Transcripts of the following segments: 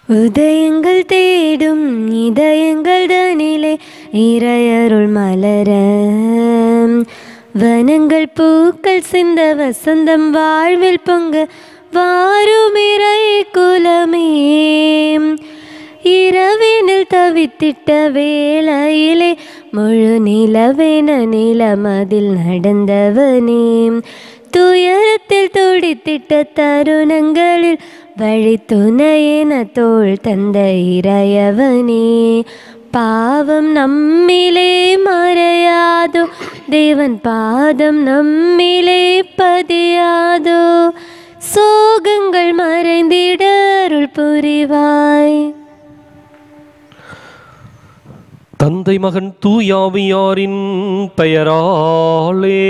உதயங்கள் தேடும் இதயங்கள் தனிலே இறையருள் மலர வனங்கள் பூக்கள் சிந்த வசந்தம் வாழ்வில் பொங்க வாருமிறை குலமே இரவினில் தவித்திட்ட வேளையிலே முழு நிலவென நிலமதில் நடந்தவனே துயரத்தில் துடித்திட்ட தருணங்களில் வழி துணையென தோள் தந்த இறையவனே பாவம் நம்மிலே மறையாதோ தேவன் பாதம் நம்மிலே பதியாதோ சோகங்கள் மறைந்திட அருள் புரிவாய் தந்தை மகன் தூயாவியாரின் பெயராலே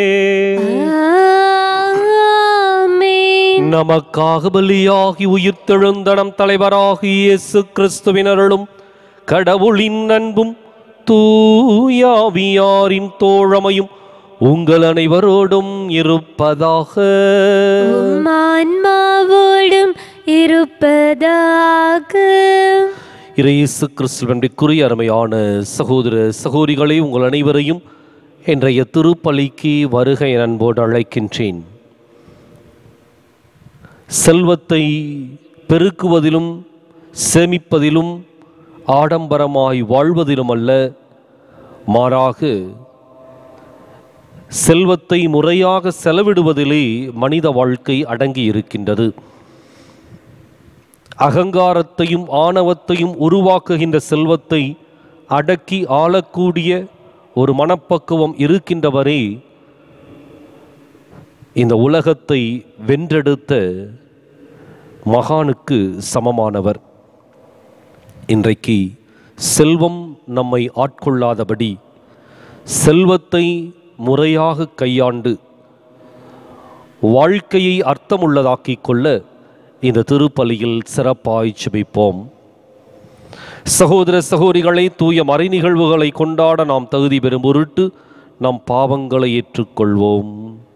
ஆமென். நமக்காக பலியாகி உயிர்த்தெழுந்தனம் தலைவராகி இயேசு கிறிஸ்துவின் அருளும் கடவுளின் அன்பும் தூயாவியாரின் தோழமையும் உங்கள் அனைவரோடும் இருப்பதாக உம் ஆன்மாவோடும் இருப்பதாக இயேசு கிறிஸ்துவனுடைய அருமையான சகோதர சகோதரிகளே உங்கள் அனைவரையும் இன்றைய திருப்பலிக்கு வருகை என அன்போடு அழைக்கின்றேன் செல்வத்தை பெருக்குவதிலும் சேமிப்பதிலும் ஆடம்பரமாய் வாழ்வதிலும் அல்ல மாறாக செல்வத்தை முறையாக செலவிடுவதிலே மனித வாழ்க்கை அடங்கி இருக்கின்றது அகங்காரத்தையும் ஆணவத்தையும் உருவாக்குகின்ற செல்வத்தை அடக்கி ஆளக்கூடிய ஒரு மனப்பக்குவம் இருக்கின்றவரே இந்த உலகத்தை வென்றெடுத்த மகானுக்கு சமமானவர் இன்றைக்கு செல்வம் நம்மை ஆட்கொள்ளாதபடி செல்வத்தை முறையாக கையாண்டு வாழ்க்கையை அர்த்தமுள்ளதாக்கிக் கொள்ள இந்த திருப்பலியில் சிறப்பாய் ஜெபிப்போம் சகோதர சகோதரிகளை தூய மறை நிகழ்வுகளை கொண்டாட நாம் தகுதி பெறும் பொருட்டு நம் பாவங்களை ஏற்றுக்கொள்வோம்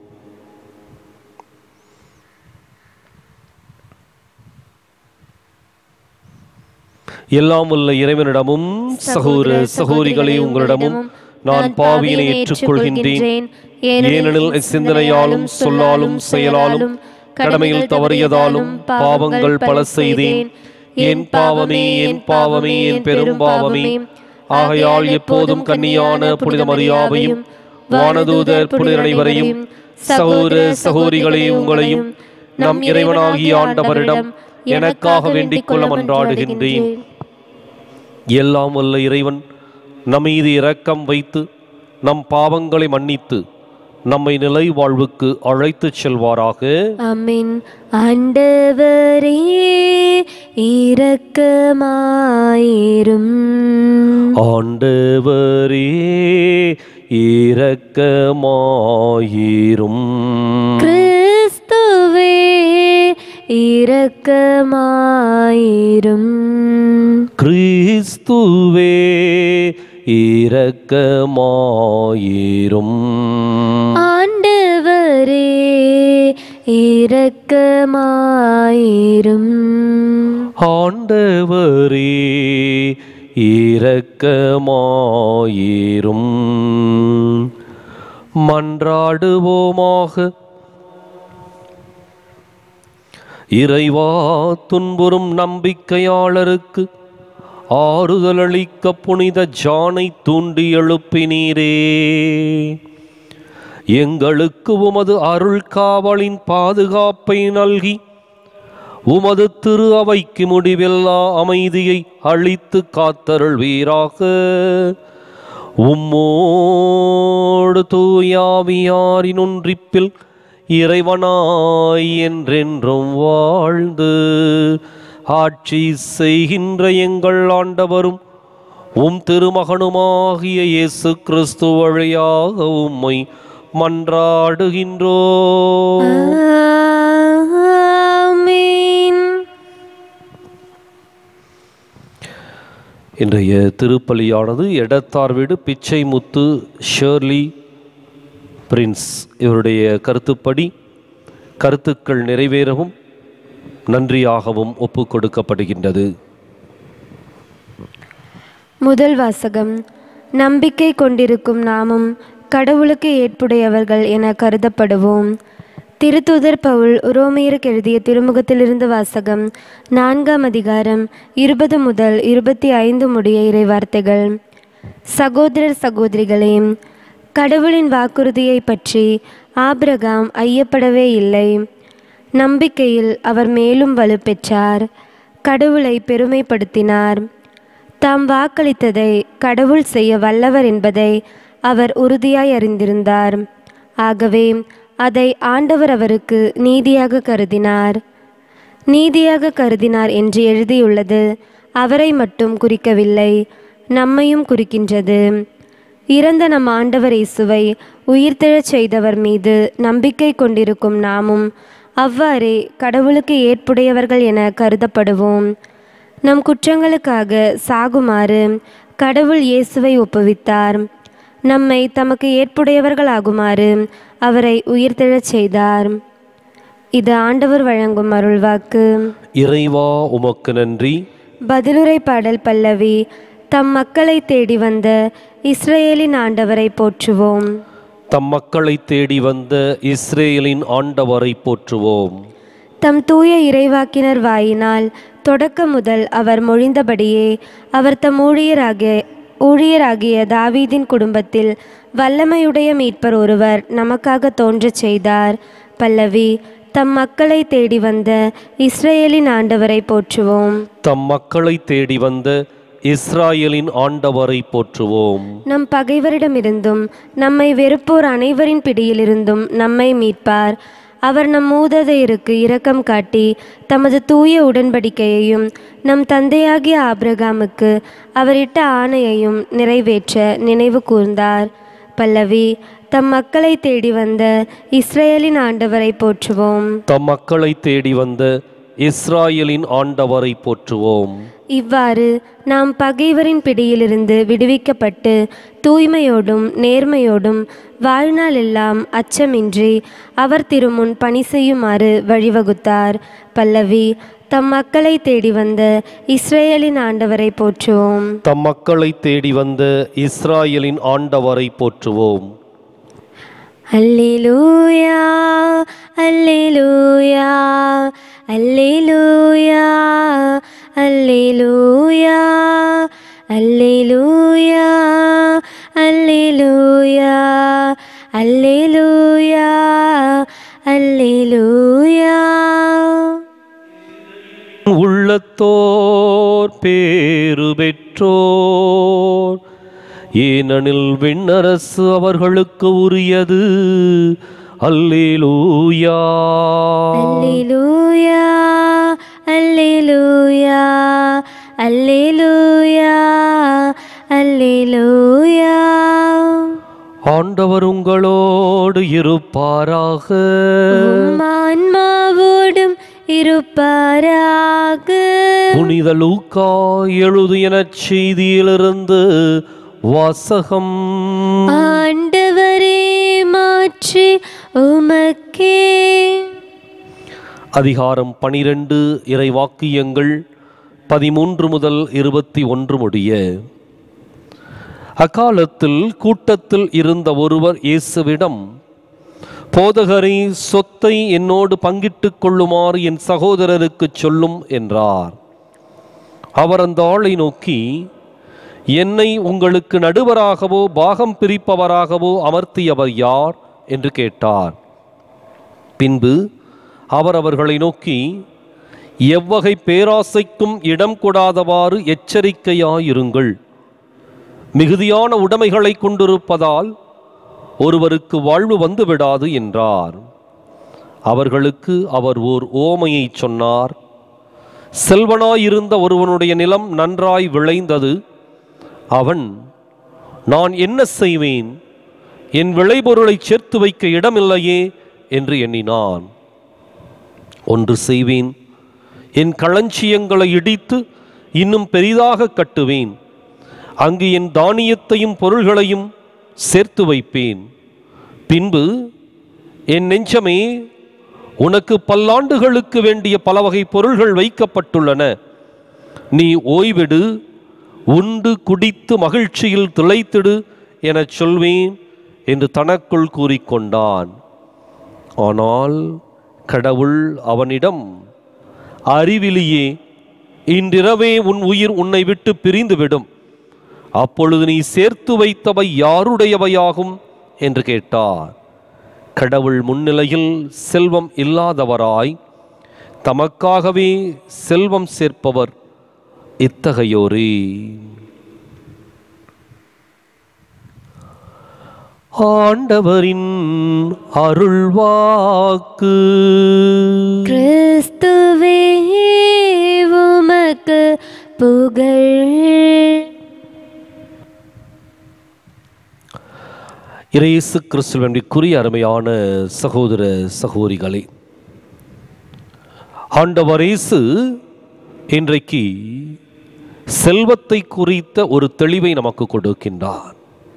எல்லாம் உள்ள இறைவனிடமும் சகோதர சகோதரிகளே உங்களிடமும் நான் பாவியினை ஏற்றுக்கொள்கின்றேன் ஏனெனில் என் சிந்தனையாலும் சொல்லாலும் செயலாலும் கடமையில் தவறியதாலும் பாவங்கள் பல செய்தேன் என் பாவமே என் பாவமே என் பெரும் பாவமே ஆகையால் எப்போதும் கன்னியான புனித மரியாவையும் வானதூதர் புனிதர் அனைவரையும் சகோதர சகோதரிகளே உங்களையும் நம் இறைவனாகிய ஆண்டவரிடம் எனக்காக வேண்டிக் கொள்ள மன்றாடுகின்றேன் எல்லாம் வல்ல இறைவன் நம் மீது இரக்கம் வைத்து நம் பாவங்களை மன்னித்து நம்மை நிலை வாழ்வுக்கு அழைத்துச் செல்வாராக அமின் ஆண்டவரே இரக்கமாயிரும் ஆண்டவரே இரக்கமாயிரும் கிறிஸ்துவே இரக்கமாயிரும் கிறிஸ்துவே இரக்கமாயிரும் ஆண்டவரே இரக்கமாயிரும் ஆண்டவரே இரக்கமாயிரும் மன்றாடுவோமாக இறைவா துன்புறும் நம்பிக்கையாளருக்கு ஆறுதல் அளிக்க புனித ஜானை தூண்டி எழுப்பினீரே எங்களுக்கு உமது அருள் காவலின் பாதுகாப்பை நல்கி உமது திரு அவைக்கு முடிவில்லா அமைதியை அளித்து காத்தருள் வீராக உம்மோடு தூயாவியாரின் ஒன்றிப்பில் இறைவனாய் என்றென்றும் வாழ்ந்து ஆட்சி செய்கின்ற எங்கள் ஆண்டவரும் உம் திருமகனுமாகிய இயேசு கிறிஸ்து வழியாக உம்மை மன்றாடுகின்றோ ஆமென் இன்றைய திருப்பலியானது எடத்தார் வீடு பிச்சை முத்து ஷேர்லி பிரின்ஸ் இவருடைய கருத்துப்படி கருத்துக்கள் நிறைவேறவும் நன்றியாகவும் ஒப்பு கொடுக்கப்படுகின்றது முதல் வாசகம் நம்பிக்கை கொண்டிருக்கும் நாமும் கடவுளுக்கு ஏற்புடையவர்கள் என கருதப்படுவோம் திருத்தூதர் பவுல் உரோமையருக்கு எழுதிய திருமுகத்திலிருந்து வாசகம் நான்காம் அதிகாரம் இருபது முதல் இருபத்தி ஐந்து முடிய இறைவார்த்தைகள் சகோதரர் சகோதரிகளே கடவுளின் வாக்குறுதியை பற்றி ஆபிரகாம் ஐயப்படவே இல்லை நம்பிக்கையில் அவர் மேலும் வலுப்பெற்றார் கடவுளை பெருமைப்படுத்தினார் தாம் வாக்களித்ததை கடவுள் செய்ய வல்லவர் என்பதை அவர் உறுதியாய் அறிந்திருந்தார் ஆகவே அதை ஆண்டவர் அவருக்கு நீதியாக கருதினார் நீதியாக கருதினார் என்று எழுதியுள்ளது அவரை மட்டும் குறிக்கவில்லை நம்மையும் குறிக்கின்றது இறந்த நம் ஆண்டவர் இயேசுவை உயிர்த்தெழச் செய்தவர் மீது நம்பிக்கை கொண்டிருக்கும் நாமும் அவ்வாறே கடவுளுக்கு ஏற்புடையவர்கள் என கருதப்படுவோம் நம் குற்றங்களுக்காக சாகுமாறு கடவுள் இயேசுவை ஒப்புவித்தார் நம்மை தமக்கு ஏற்புடையவர்களாகுமாறு அவரை உயிர்த்தெழச் செய்தார் இது ஆண்டவர் வழங்கும் அருள்வாக்கு இறைவா உமக்கு நன்றி பதிலுரை பாடல் பல்லவி தம் மக்களை தேடி வந்த இஸ்ரேலின் ஆண்டவரை போற்றுவோம் தம் மக்களை தேடி வந்த இஸ்ரேலின் ஆண்டவரை போற்றுவோம் தம் தூய இறைவாக்கினர் வாயினால் தொடக்க முதல் அவர் மொழிந்தபடியே அவர் தம் ஊழியராகிய ஊழியராகிய தாவீதின் குடும்பத்தில் வல்லமையுடைய மீட்பர் ஒருவர் நமக்காக தோன்றச் செய்தார் பல்லவி தம் மக்களை தேடி வந்த இஸ்ரேலின் ஆண்டவரை போற்றுவோம் தம் மக்களை தேடி வந்த இஸ்ராயலின் ஆண்டவரை போற்றுவோம் நம் பகைவரிடமிருந்தும் நம்மை வெறுப்போர் அனைவரின் பிடியிலிருந்தும் நம்மை மீட்பார் அவர் நம் மூததையருக்கு இரக்கம் காட்டி தமது தூய உடன்படிக்கையையும் நம் தந்தையாகிய ஆபிரகாமுக்கு அவரிட்ட ஆணையையும் நிறைவேற்ற நினைவு கூர்ந்தார் பல்லவி தம் மக்களை தேடி வந்த இஸ்ரேலின் ஆண்டவரை போற்றுவோம் தம் மக்களை தேடி வந்த இஸ்ராயலின் ஆண்டவரை போற்றுவோம் இவ்வாறு நாம் பகைவரின் பிடியிலிருந்து விடுவிக்கப்பட்டு தூய்மையோடும் நேர்மையோடும் வாழ்நாளெல்லாம் அச்சமின்றி அவர் திருமுன் பணி செய்யுமாறு வழிவகுத்தார் பல்லவி தம் மக்களை தேடி வந்த இஸ்ரேலின் ஆண்டவரை போற்றுவோம் தம் மக்களை தேடி வந்த இஸ்ராயலின் ஆண்டவரை போற்றுவோம் அல்லேலூயா அல்லேலூயா அல்லேலூயா அல்லேலூயா அல்லேலூயா அல்லேலூயா அல்லேலூயா அல்லேலூயா உள்ளத்தோர் பேறு பெற்றோர் ஏனெனில் விண்ணரசு அவர்களுக்கு உரியது அல்லேலூயா அல்லேலூயா அல்லேலூயா அல்லேலூயா அல்லேலூயா ஆண்டவர் உங்களோடு இருப்பாராக உம் ஆன்மாவோடும் இருப்பாராக புனித லூக்கா எழுதியன செய்தியிலிருந்து வாசகம் ஆண்டவரே மாற்றி உமக்கே அதிகாரம் பனிரெண்டு இறைவாக்கியங்கள் பதிமூன்று முதல் இருபத்தி ஒன்று முடிய அக்காலத்தில் கூட்டத்தில் இருந்த ஒருவர் இயேசுவிடம் போதகரை சொத்தை என்னோடு பங்கிட்டுக் கொள்ளுமாறு என் சகோதரருக்கு சொல்லும் என்றார் அவர் அந்த ஆளை நோக்கி என்னை உங்களுக்கு நடுவராகவோ பாகம் பிரிப்பவராகவோ அமர்த்தியவர் யார் என்று கேட்டார் பின்பு அவர் அவர்களை நோக்கி எவ்வகை பேராசைக்கும் இடம் கொடாதவாறு எச்சரிக்கையாயிருங்கள் மிகுதியான உடைமைகளை கொண்டிருப்பதால் ஒருவருக்கு வாழ்வு வந்துவிடாது என்றார் அவர்களுக்கு அவர் ஓர் ஓமையை சொன்னார் செல்வனாயிருந்த ஒருவனுடைய நிலம் நன்றாய் விளைந்தது அவன் நான் என்ன செய்வேன் என் விளைபொருளை சேர்த்து வைக்க இடமில்லையே என்று எண்ணினான் ஒன்று செய்வேன் என் களஞ்சியங்களை இடித்து இன்னும் பெரிதாக கட்டுவேன் அங்கு என் தானியத்தையும் பொருள்களையும் சேர்த்து வைப்பேன் பின்பு என் நெஞ்சமே உனக்கு பல்லாண்டுகளுக்கு வேண்டிய பல வகை பொருள்கள் வைக்கப்பட்டுள்ளன நீ ஓய்வெடு உண்டு குடித்து மகிழ்ச்சியில் திளைத்திடு எனச் சொல்வேன் என்று தனக்குள் கூறிக்கொண்டான் ஆனால் கடவுள் அவனிடம் அறிவிலியே இன்றிரவே உன் உயிர் உன்னை விட்டு பிரிந்துவிடும் அப்பொழுது நீ சேர்த்து வைத்தவை யாருடையவையாகும் என்று கேட்டார் கடவுள் முன்னிலையில் செல்வம் இல்லாதவராய் தமக்காகவே செல்வம் சேர்ப்பவர் இத்தகையோரே ஆண்டவரின் அருள்வாக்கு கிறிஸ்துவே உமக்கு புகழ் இயேசு கிறிஸ்துவனுக்குரிய அருமையான சகோதர சகோதரிகளே ஆண்டவர் இயேசு இன்றைக்கு செல்வத்தை குறித்த ஒரு தெளிவை நமக்கு கொடுக்கின்றார்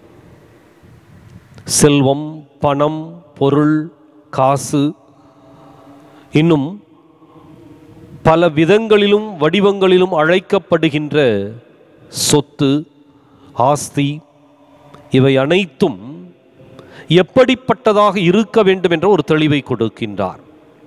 செல்வம் பணம் பொருள் காசு இன்னும் பல விதங்களிலும் வடிவங்களிலும் அழைக்கப்படுகின்ற சொத்து ஆஸ்தி இவை அனைத்தும் எப்படிப்பட்டதாக இருக்க வேண்டும் என்ற ஒரு தெளிவை கொடுக்கின்றார்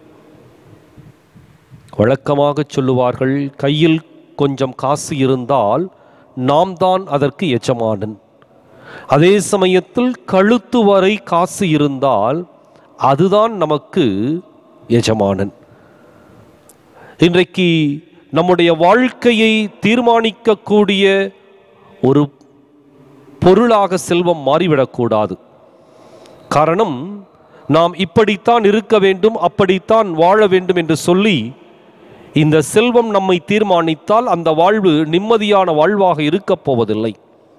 வழக்கமாக சொல்லுவார்கள் கையில் கொஞ்சம் காசு இருந்தால் நாம் தான் அதற்கு எஜமானன் அதே சமயத்தில் கழுத்து வரை காசு இருந்தால் அதுதான் நமக்கு எஜமானன் இன்றைக்கு நம்முடைய வாழ்க்கையை தீர்மானிக்கக்கூடிய ஒரு பொருளாக செல்வம் மாறிவிடக்கூடாது காரணம் நாம் இப்படித்தான் இருக்க வேண்டும் அப்படித்தான் வாழ வேண்டும் என்று சொல்லி இந்த செல்வம் நம்மை தீர்மானித்தால் அந்த வாழ்வு நிம்மதியான வாழ்வாக இருக்கப் போவதில்லை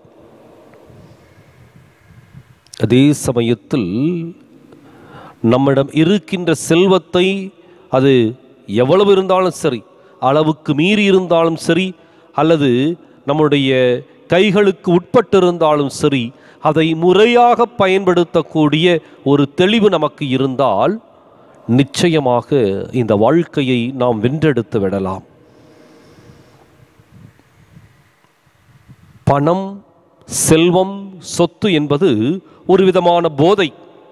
அதே சமயத்தில் நம்மிடம் இருக்கின்ற செல்வத்தை அது எவ்வளவு இருந்தாலும் சரி அளவுக்கு மீறி இருந்தாலும் சரி அல்லது நம்முடைய கைகளுக்கு உட்பட்டிருந்தாலும் சரி அதை முறையாக பயன்படுத்தக்கூடிய ஒரு தெளிவு நமக்கு இருந்தால் நிச்சயமாக இந்த வாழ்க்கையை நாம் வென்றெடுத்து விடலாம் பணம் செல்வம் சொத்து என்பது ஒரு விதமான போதை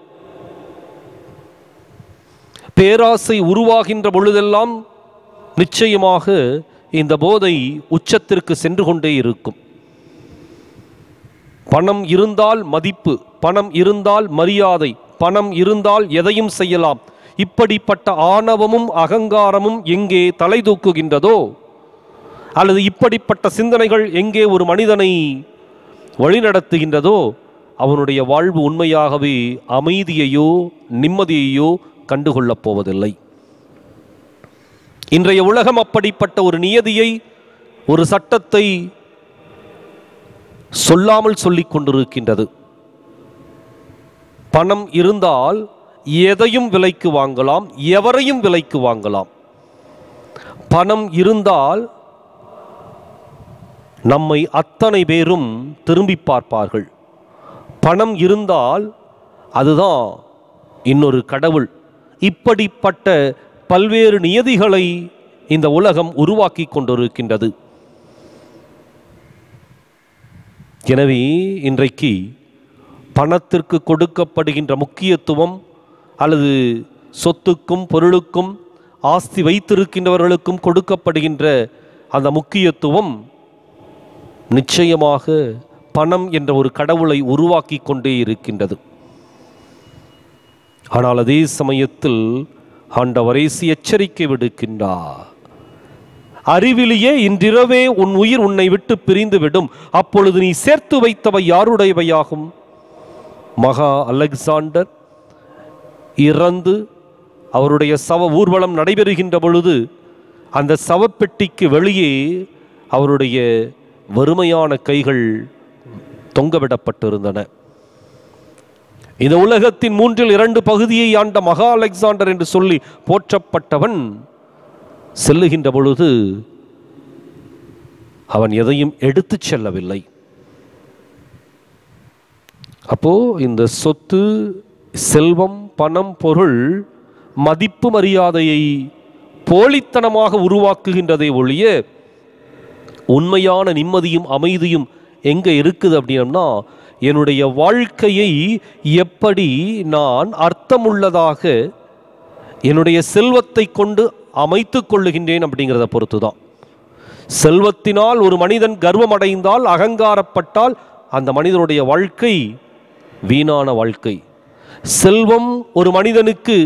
பேராசை உருவாகின்ற பொழுதெல்லாம் நிச்சயமாக இந்த போதை உச்சத்திற்கு சென்று கொண்டே இருக்கும் பணம் இருந்தால் மதிப்பு பணம் இருந்தால் மரியாதை பணம் இருந்தால் எதையும் செய்யலாம் இப்படிப்பட்ட ஆணவமும் அகங்காரமும் எங்கே தலை தூக்குகின்றதோ அல்லது இப்படிப்பட்ட சிந்தனைகள் எங்கே ஒரு மனிதனை வழிநடத்துகின்றதோ அவனுடைய வாழ்வு உண்மையாகவே அமைதியையோ நிம்மதியையோ கண்டுகொள்ளப் போவதில்லை இன்றைய உலகம் அப்படிப்பட்ட ஒரு நியதியை ஒரு சட்டத்தை சொல்லாமல் சொல்லிக் கொண்டிருக்கின்றது பணம் இருந்தால் எதையும் விலைக்கு வாங்கலாம் எவரையும் விலைக்கு வாங்கலாம் பணம் இருந்தால் நம்மை அத்தனை பேரும் திரும்பி பார்ப்பார்கள் பணம் இருந்தால் அதுதான் இன்னொரு கடவுள் இப்படிப்பட்ட பல்வேறு நியதிகளை இந்த உலகம் உருவாக்கி கொண்டிருக்கின்றது எனவே இன்றைக்கு பணத்திற்கு கொடுக்கப்படுகின்ற முக்கியத்துவம் அல்லது சொத்துக்கும் பொருளுக்கும் ஆஸ்தி வைத்திருக்கின்றவர்களுக்கும் கொடுக்கப்படுகின்ற அந்த முக்கியத்துவம் நிச்சயமாக பணம் என்ற ஒரு கடவுளை உருவாக்கி கொண்டே இருக்கின்றது ஆனால் அதே சமயத்தில் ஆண்டவரேசி எச்சரிக்கை விடுக்கின்றார் அறிவிலேயே இன்றிரவே உன் உயிர் உன்னை விட்டு பிரிந்து விடும் அப்பொழுது நீ சேர்த்து வைத்தவை யாருடையவையாகும் மகா அலெக்சாண்டர் இறந்து அவருடைய சவ ஊர்வலம் நடைபெறுகின்ற பொழுது அந்த சவப்பெட்டிக்கு வெளியே அவருடைய வறுமையான கைகள் தொங்கவிடப்பட்டிருந்தன இந்த உலகத்தின் மூன்றில் இரண்டு பகுதியை ஆண்ட மகா அலெக்சாண்டர் என்று சொல்லி போற்றப்பட்டவன் செல்லுகின்ற பொழுது அவன் எதையும் எடுத்துச் செல்லவில்லை அப்போ இந்த சொத்து செல்வம் பணம் பொருள் மதிப்பு மரியாதையை போலித்தனமாக உருவாக்குகின்றதை ஒழிய உண்மையான நிம்மதியும் அமைதியும் எங்கே இருக்குது அப்படின்னா என்னுடைய வாழ்க்கையை எப்படி நான் அர்த்தமுள்ளதாக என்னுடைய செல்வத்தை கொண்டு அமைத்து கொள்ளுகின்றேன் அப்படிங்கிறத பொறுத்து தான் செல்வத்தினால் ஒரு மனிதன் கர்வமடைந்தால் அகங்காரப்பட்டால் அந்த மனிதனுடைய வாழ்க்கை வீணான வாழ்க்கை செல்வம் ஒரு மனிதனுக்கு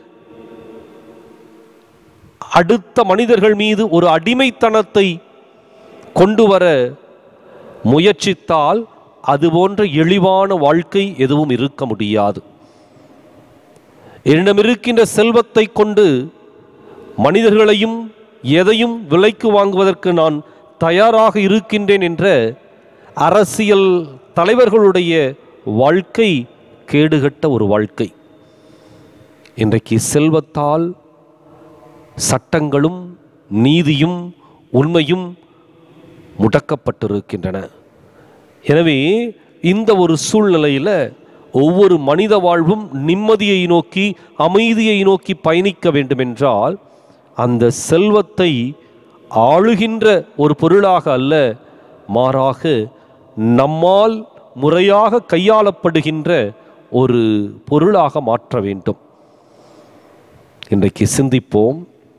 அடுத்த மனிதர்கள் மீது ஒரு அடிமைத்தனத்தை கொண்டு வர முயற்சித்தால் அது போன்ற இழிவான வாழ்க்கை எதுவும் இருக்க முடியாது என்னிடம் இருக்கின்ற செல்வத்தை கொண்டு மனிதர்களையும் எதையும் விலைக்கு வாங்குவதற்கு நான் தயாராக இருக்கின்றேன் என்ற அரசியல் தலைவர்களுடைய வாழ்க்கை கேடுகட்ட ஒரு வாழ்க்கை இன்றைக்கு செல்வத்தால் சட்டங்களும் நீதியும் உண்மையும் முடக்கப்பட்டிருக்கின்றன எனவே இந்த ஒரு சூழ்நிலையில் ஒவ்வொரு மனித வாழ்வும் நிம்மதியை நோக்கி அமைதியை நோக்கி பயணிக்க வேண்டுமென்றால் அந்த செல்வத்தை ஆளுகின்ற ஒரு பொருளாக அல்ல மாறாக நம்மால் முறையாக கையாளப்படுகின்ற ஒரு பொருளாக மாற்ற வேண்டும் இன்றைக்கு சிந்திப்போம்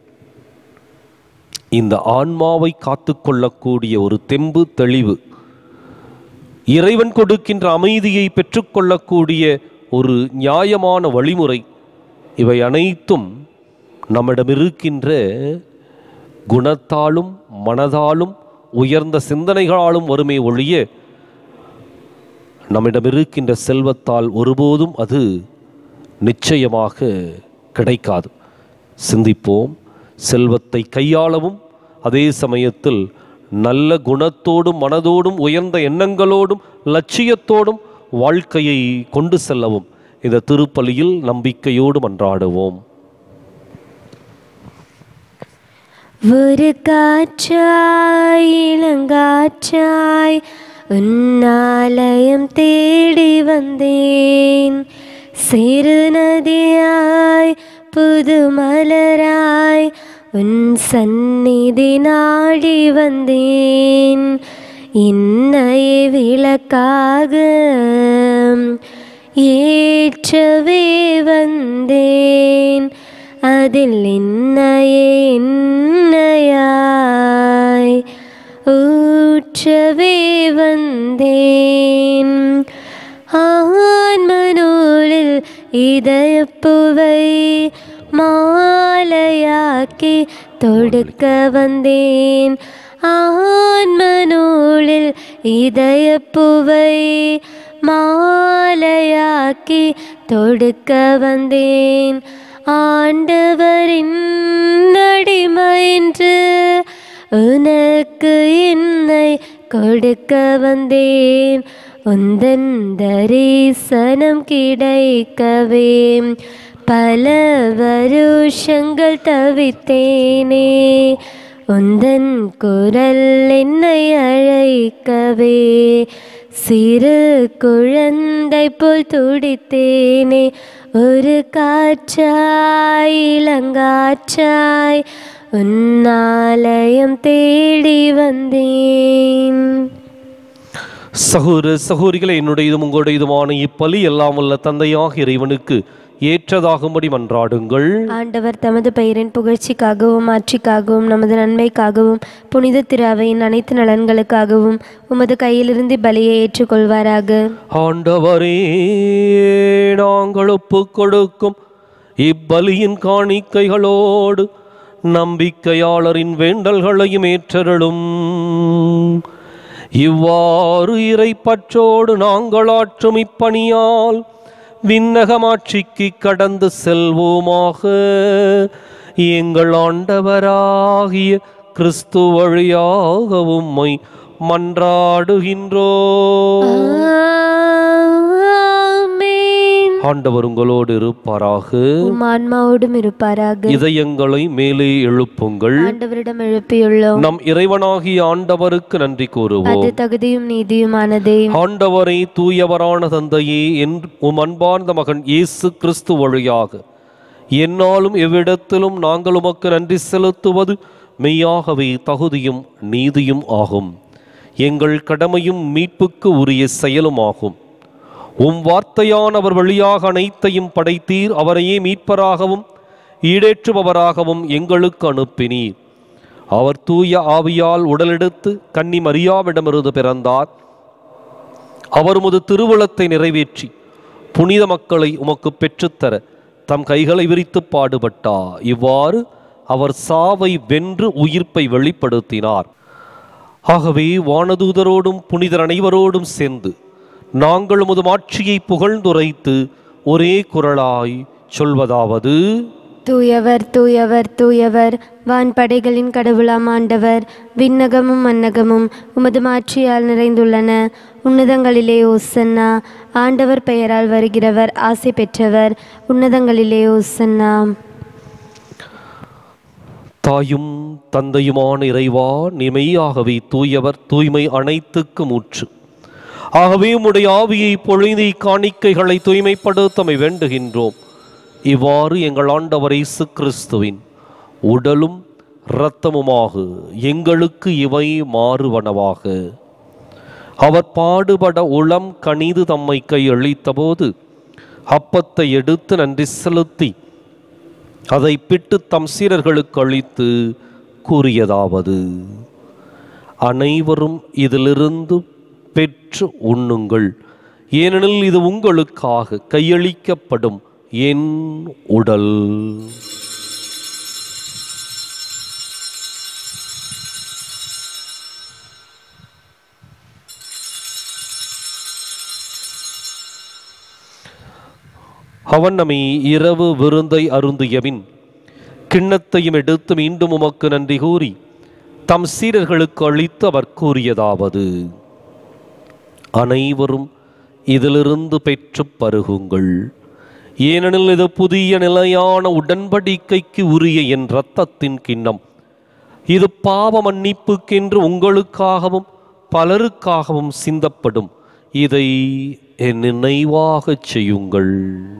இந்த ஆன்மாவை காத்துக்கொள்ளக்கூடிய ஒரு தெம்பு தெளிவு இறைவன் கொடுக்கின்ற அமைதியை பெற்றுக்கொள்ளக்கூடிய ஒரு நியாயமான வழிமுறை இவை அனைத்தும் நம்மிடம் இருக்கின்ற குணத்தாலும் மனதாலும் உயர்ந்த சிந்தனைகளாலும் வருமே ஒழிய நம்மிடம் இருக்கின்ற செல்வத்தால் ஒருபோதும் அது நிச்சயமாக கிடைக்காது சிந்திப்போம் செல்வத்தை கையாளவும் அதே சமயத்தில் நல்ல குணத்தோடும் மனதோடும் உயர்ந்த எண்ணங்களோடும் லட்சியத்தோடும் வாழ்க்கையை கொண்டு செல்லவும் இந்த திருப்பலியில் நம்பிக்கையோடு மன்றாடுவோம் ஒரு காற்றாய் இளங்காற்றாய் உன்னாலயம் தேடி வந்தேன் சிறு நதியாய் புது மலராய் உன் சந்நிதி நாடி வந்தேன் இன்னையே விளக்காக ஏற்றவே வந்தேன் அதில் என்னையே என்னையாய் ஊற்றவே வந்தேன் ஆன்மனூலில் இதயப்புவை மாலையாக்கி தொடுக்க வந்தேன் ஆன்மனூலில் இதயப்புவை மாலையாக்கி தொடுக்க வந்தேன் ஆண்டவரின் அடிமைன்று உனக்கு என்னை கொடுக்க வந்தேன் உந்தன் தரிசனம் கிடைக்கவே பல வருஷங்கள் தவித்தேனே உந்தன் குரல் என்னை அழைக்கவே சிறு குழந்தை போல் துடித்தேனே ஒரு காற்றாய் இளங்காற்றாய் உன்னாலயம் தேடி வந்தேன் சகோதர சகோதரிகளை என்னுடையதும் உங்களுடையதுமான இப்பலி எல்லாம் வல்ல தந்தையாக இறைவனுக்கு ஏற்றதாகும்படி மன்றாடுங்கள் ஆண்டவர் தமது பெயரின் புகழ்ச்சிக்காகவும் ஆட்சிக்காகவும் நமது நன்மைக்காகவும் புனித திராவையின் அனைத்து நலன்களுக்காகவும் உமது கையிலிருந்து பலியை ஏற்றுக்கொள்வாராக ஆண்டவரே நாங்கள் ஒப்புக் கொடுக்கும் இப்பலியின் காணிக்கைகளோடு நம்பிக்கையாளரின் வேண்டல்களையும் ஏற்றருளும் இவ்வாறு இறைப்பற்றோடு நாங்கள் ஆற்றும் இப்பணியால் விண்ணகமாட்சிக்கு கடந்து செல்வோமாக எங்கள் ஆண்டவராகிய கிறிஸ்து வழியாக உம்மை மன்றாடுகின்றோ ஆமென். ஆண்டவர் உங்களோடு இருப்பாராக உம் ஆன்மாவோடும் இருப்பாராக இதயங்களை மேலே எழுப்புங்கள் ஆண்டவரிடம் எழுப்பியுள்ளோம் நம் இறைவனாகிய ஆண்டவருக்கு நன்றி கூறுவோம் அது தகுதியும் நீதியுமானதே ஆண்டவரை தூயவரான தந்தையே என்று உம் அன்பார்ந்த மகன் இயேசு கிறிஸ்து வழியாக என்னாலும் எவ்விடத்திலும் நாங்கள் உமக்கு நன்றி செலுத்துவது மெய்யாகவே தகுதியும் நீதியும் ஆகும் எங்கள் கடமையும் மீட்புக்கு உரிய செயலும் ஆகும் உம் வார்த்தையானவர் வழியாக அனைத்தையும் படைத்தீர் அவரையே மீட்பராகவும் ஈடேற்றுபவராகவும் எங்களுக்கு அனுப்பினீர் அவர் தூய ஆவியால் உடலெடுத்து கன்னி மரியாவிடமிருந்து பிறந்தார் அவர் உமது திருவுளத்தை நிறைவேற்றி புனித மக்களை உமக்கு பெற்றுத்தர தம் கைகளை விரித்து பாடுபட்டார் இவ்வாறு அவர் சாவை வென்று உயிர்ப்பை வெளிப்படுத்தினார் ஆகவே வானதூதரோடும் புனிதர் அனைவரோடும் சேர்ந்து நாங்கள் உமது மாட்சியை புகழ்ந்துரைத்து ஒரே குரலாய் சொல்வதாவது தூயவர் தூயவர் தூயவர் வான்படைகளின் கடவுளாம் ஆண்டவர் விண்ணகமும் மன்னகமும் உமது மாட்சியால் நிறைந்துள்ளன உன்னதங்களிலே ஓசன்னா ஆண்டவர் பெயரால் வருகிறவர் ஆசை பெற்றவர் உன்னதங்களிலே ஓசன்னா தாயும் தந்தையுமான இறைவா நிமையாகவே தூயவர் தூய்மை அனைத்துக்கும் ஊற்று ஆகவே உம்முடைய ஆவியை பொழுதி காணிக்கைகளை தூய்மைப்படுத்தமை வேண்டுகின்றோம் இவ்வாறு எங்கள் ஆண்டவர் இயேசு கிறிஸ்துவின் உடலும் இரத்தமுமாக எங்களுக்கு இவை மாறுவனவாக அவர் பாடுபட உளம் கனிது தம்மை கையளித்தபோது அப்பத்தை எடுத்து நன்றி செலுத்தி அதை பிட்டு தம் சீரர்களுக்கு அளித்து கூறியதாவது அனைவரும் இதிலிருந்து பெற்று உண்ணுங்கள் ஏனெனில் இது உங்களுக்காக கையளிக்கப்படும் என் உடல் அவன் நம்மை இரவு விருந்தை அருந்தியபின் கிண்ணத்தையும் எடுத்து மீண்டும் உமக்கு நன்றி கூறி தம் சீரர்களுக்கு அளித்து அவர் கூறியதாவது அனைவரும் இதிலிருந்து பெற்று பருகுங்கள் ஏனெனில் இது புதிய நிலையான உடன்படிக்கைக்கு உரிய என் இரத்தத்தின் கிண்ணம் இது பாவ மன்னிப்புக்கென்று உங்களுக்காகவும் பலருக்காகவும் சிந்தப்படும் இதை என் நினைவாகச் செய்யுங்கள்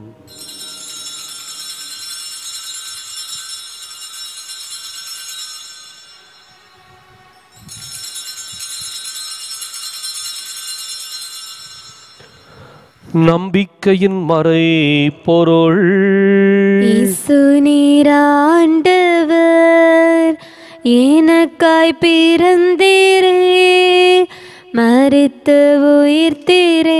நம்பிக்கையின் மறை பொருள் இயேசு நீராண்டவர் எனக்காய் பிறந்தீரே மறித்து உயிர்த்தீரே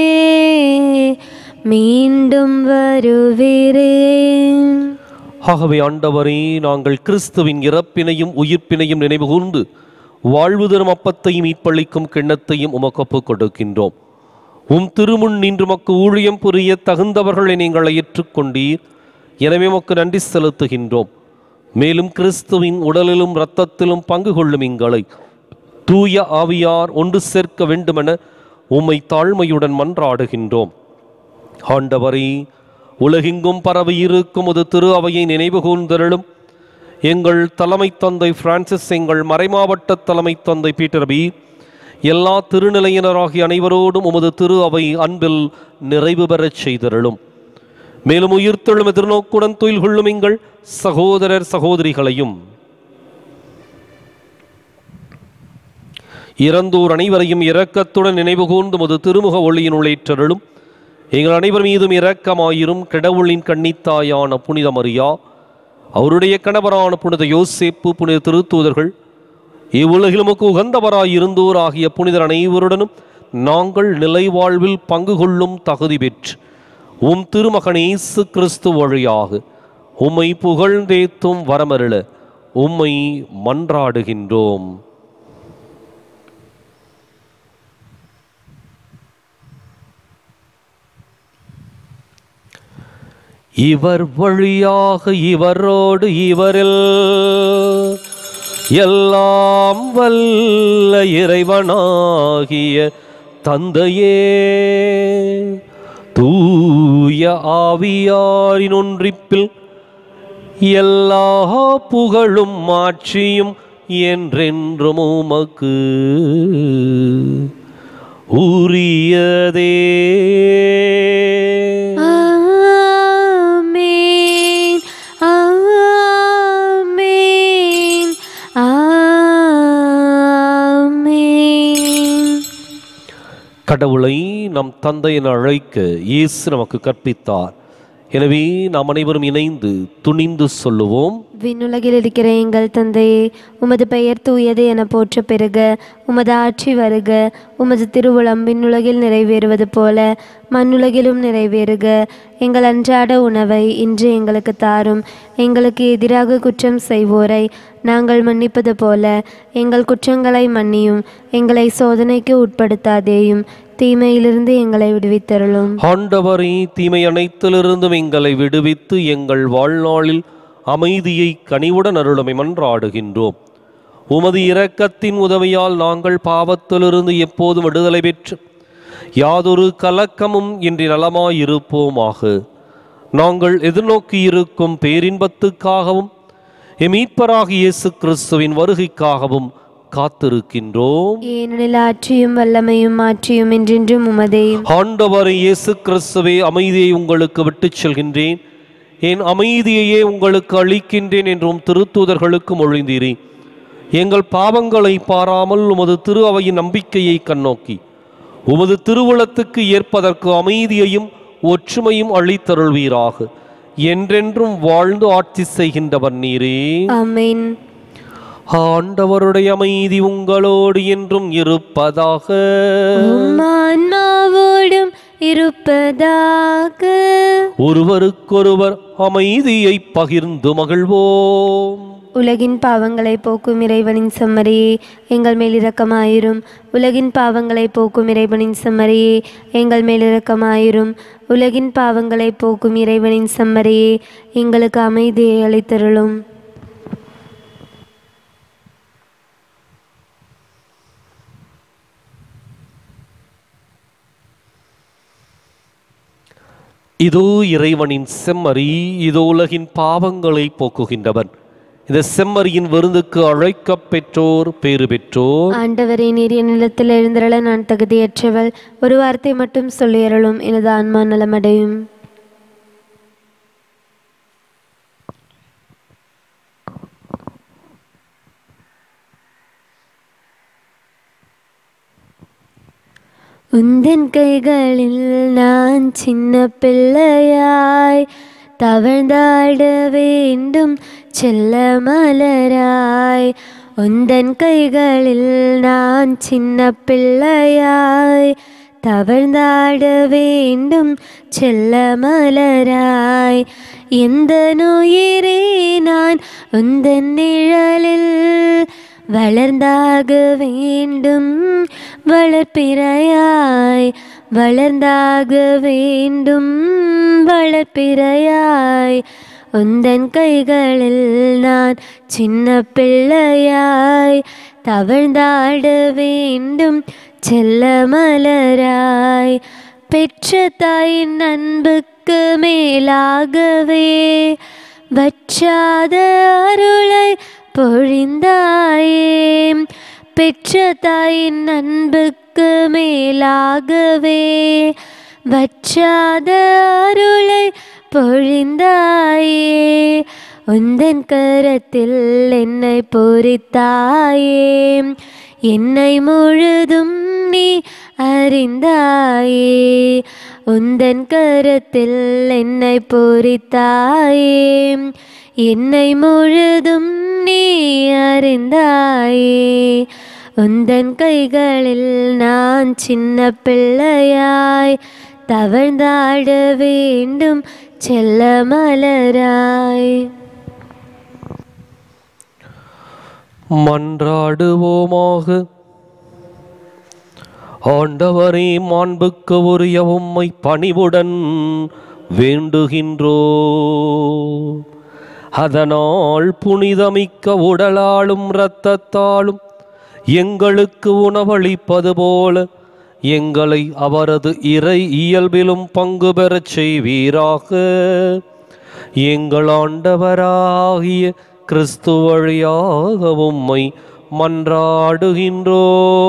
மீண்டும் வருவீரேன் ஆகவே ஆண்டவரே நாங்கள் கிறிஸ்துவின் இறப்பினையும் உயிர்ப்பினையும் நினைவு கூர்ந்து வாழ்வு தரும் அப்பத்தையும் மீட்பளிக்கும் கிண்ணத்தையும் உமக்கு ஒப்புக் கொடுக்கின்றோம் உம் திருமுன் நின்று மக்கு ஊழியம் புரிய தகுந்தவர்களை நீங்கள் ஏற்றுக்கொண்டீர் எனவே உமக்கு நன்றி செலுத்துகின்றோம் மேலும் கிறிஸ்துவின் உடலிலும் இரத்தத்திலும் பங்கு கொள்ளும் எங்களை தூய ஆவியார் ஒன்று சேர்க்க வேண்டுமென உம்மை தாழ்மையுடன் மன்றாடுகின்றோம் ஆண்டவரே உலகெங்கும் பரவி இருக்கும் ஒரு திரு அவையை நினைவு கூர்ந்தருளும் எங்கள் தலைமை தந்தை பிரான்சிஸ் எங்கள் மறைமாவட்ட தலைமை தந்தை பீட்டர் பி எல்லா திருநிலையினராகிய அனைவரோடும் உமது திரு அவை அன்பில் நிறைவு பெறச் செய்தருளும் மேலும் உயிர்த்தெழும் எதிர்நோக்குடன் துயில் கொள்ளும் எங்கள் சகோதரர் சகோதரிகளையும் இறந்தோர் அனைவரையும் இரக்கத்துடன் நினைவு கூர்ந்து முது திருமுக ஒளியின் உள்ளேற்றருளும் எங்கள் அனைவர் மீதும் இரக்கமாயிரும் கடவுளின் கன்னித்தாயான புனித மரியா அவருடைய கணவரான புனித யோசேப்பு புனித திருத்தூதர்கள் இவ்வுலகில் உமக்கு உகந்தவராய் இருந்தோர் ஆகிய புனிதர் அனைவருடனும் நாங்கள் நிலைவாழ்வில் பங்கு கொள்ளும் தகுதி பெற்று உம் திருமகன் இயேசு கிறிஸ்து வழியாக உம்மை புகழ்ந்தேத்தும் வரமருள உம்மை மன்றாடுகின்றோம் இவர் வழியாக இவரோடு இவரில் எல்லாம் வல்ல இறைவனாகிய தந்தையே தூய ஆவியாரின் ஒன்றிப்பில் எல்லா புகழும் மாட்சியும் என்றென்றும் உமக்கு உரியதே ஆமென் கடவுளை நம் தந்தை என அழைக்க இயேசு நமக்கு கற்பித்தார் எனவே நாம் அனைவரும் இணைந்து துணிந்து சொல்லுவோம் விண்ணுலகில் இருக்கிற எங்கள் தந்தையே உமது பெயர் தூயது என போற்ற பெருக உமது ஆட்சி வருக உமது திருவுளம் விண்ணுலகில் நிறைவேறுவது போல மண்ணுலகிலும் நிறைவேறுக எங்கள் அன்றாட உணவை இன்று எங்களுக்கு தாரும் எங்களுக்கு எதிராக குற்றம் செய்வோரை நாங்கள் மன்னிப்பது போல எங்கள் குற்றங்களை மன்னியும் எங்களை சோதனைக்கு உட்படுத்தாதேயும் தீமையிலிருந்து எங்களை விடுவித்தருளும் ஆண்டவரே தீமை அனைத்திலிருந்தும் எங்களை விடுவித்து எங்கள் வாழ்நாளில் அமைதியை கனிவுடன் அருளுமை மன்றாடுகின்றோம் உமது இரக்கத்தின் உதவியால் நாங்கள் பாவத்திலிருந்து எப்போதும் விடுதலை பெற்று யாதொரு கலக்கமும் இன்றி நலமாயிருப்போமாக நாங்கள் எதிர்நோக்கி இருக்கும் பேரின்பத்துக்காகவும் எமீட்பராக இயேசு கிறிஸ்துவின் வருகைக்காகவும் காத்திருக்கின்றோம் ஏனெனில் ஆட்சியும் வல்லமையும் மாற்றியும் என்றென்றும் உமதே ஆண்டவர் இயேசு கிறிஸ்துவே அமைதியை உங்களுக்கு விட்டுச் செல்கின்றேன் என் அமைதியையே உங்களுக்கு அளிக்கின்றேன் என்றும் திருத்தூதர்களுக்கு மொழிந்தீரே எங்கள் பாவங்களை பாராமல் உமது திரு அவையின் நம்பிக்கையை கண்ணோக்கி உமது திருவுளத்துக்கு ஏற்பதற்கு அமைதியையும் ஒற்றுமையும் அளித்தருள்வீராக என்றென்றும் வாழ்ந்து ஆட்சி செய்கின்றவர் நீரே ஆமென் ஆண்டவருடைய அமைதி உங்களோடு என்றும் இருப்பதாக உம்மான்மாவோடும் இருப்பதாக ஒருவருக்கொருவர் அமைதியை பகிர்ந்து மகிழ்வோம் உலகின் பாவங்களை போக்கும் இறைவனின் செம்மறியே எங்கள் மேல் இரக்கமாயிரும் உலகின் பாவங்களை போக்கும் இறைவனின் செம்மறியே எங்கள் மேல் இரக்கமாயிரும் உலகின் பாவங்களை போக்கும் இறைவனின் செம்மறியே எங்களுக்கு அமைதியை அளித்தருளும் இதோ இறைவனின் செம்மறி இதோ உலகின் பாவங்களை போக்குகின்றவன் இந்த செம்மறியின் விருந்துக்கு அழைக்கப் பெற்றோர் பேறு பெற்றோர் ஆண்டவரே நீர் என் நிலத்தில் எழுந்திரள நான் தகுதியற்றவள் ஒரு வார்த்தை மட்டும் சொல்லியருளும் எனது ஆன்மா நலமடையும் உந்தன் கைகளில் நான் சின்ன பிள்ளையாய் தவழ்ந்தாட வேண்டும் செல்ல மலராய் உந்தன் கைகளில் நான் சின்ன பிள்ளையாய் தவழ்ந்தாட வேண்டும் செல்ல மலராய் எந்த நோயிரே நான் உந்தன் நிழலில் வளர்ந்தாக வேண்டும் வளர்ப்பிறையாய் வளர்ந்தாக வேண்டும் வளர்ப்பிறையாய் உந்தன் கைகளில் நான் சின்ன பிள்ளையாய் தவழ்ந்தாட வேண்டும் செல்ல மலராய் பெற்ற தாயின் அன்புக்கு மேலாகவே வற்றாத அருளை பொழிந்தாயே பெற்ற தாயின் அன்புக்கு மேலாகவே வற்றாத அருளை பொழிந்தாயே உந்தன் கரத்தில் என்னை பொறித்தாயே என்னை முழுதும் நீ அறிந்தாயே உந்தன் கரத்தில் என்னை பொறித்தாயே என்னை முழுதும் நீ அறிந்தாயே உந்தன் கைகளில் நான் சின்ன பிள்ளையாய் தவழ்ந்தாட வேண்டும் செல்ல மலராய் மன்றாடுவோமாக ஆண்டவரே மாண்புக்கு உரிய உம்மை பணிவுடன் வேண்டுகின்றோ அதனால் புனிதமிக்க உடலாலும் இரத்தத்தாலும் எங்களுக்கு உணவளிப்பது போல எங்களை அவரது இறை இயல்பிலும் பங்கு பெறச் செய்வீராக எங்கள் ஆண்டவராகிய கிறிஸ்து வழியாக உம்மை மன்றாடுகின்றோ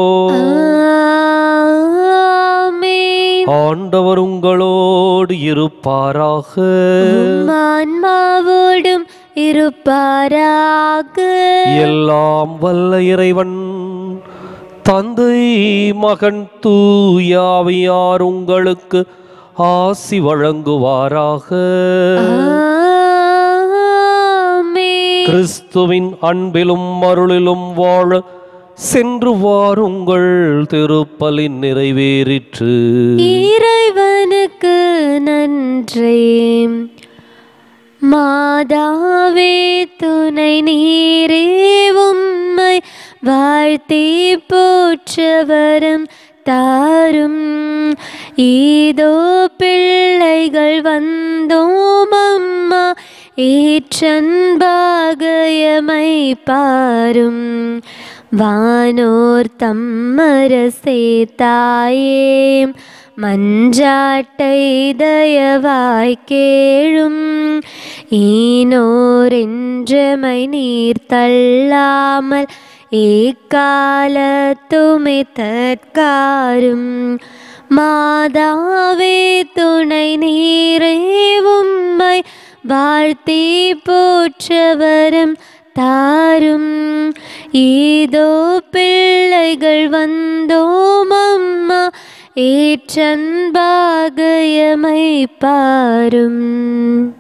ஆமென். ஆண்டவர் உங்களோடு இருப்பாராக உம் ஆன்மாவோடும் இருப்பாராக எல்லாம் வல்ல இறைவன் தந்தை மகன் தூயாவியார் உங்களுக்கு ஆசி வழங்குவாராக ஆமென். கிறிஸ்துவின் அன்பிலும் அருளிலும் வாழ சென்று வாருங்கள் திருப்பலின் நிறைவேறிற்று இறைவனுக்கு நன்றி மாதாவே துணை நீரே உம்மை வாழ்த்தி போற்றவரும் தாரும் இதோ பிள்ளைகள் வந்தோம் அம்மா ஏற்றன்பாகயமை பாரும் வானோர் தம்மரசே தாயே மஞ்சாட்டை தயவாய் கேழும் ஈனோர் என்றமை நீர் தள்ளாமல் ஏக்காலத்துமே தற்காரும் மாதாவே துணை நீரே உம்மை வாழ்த்தி போற்றவரும் தாரும் இதோ பிள்ளைகள் வந்தோம் அம்மா ஏற்றன்பாகயமை பாரும்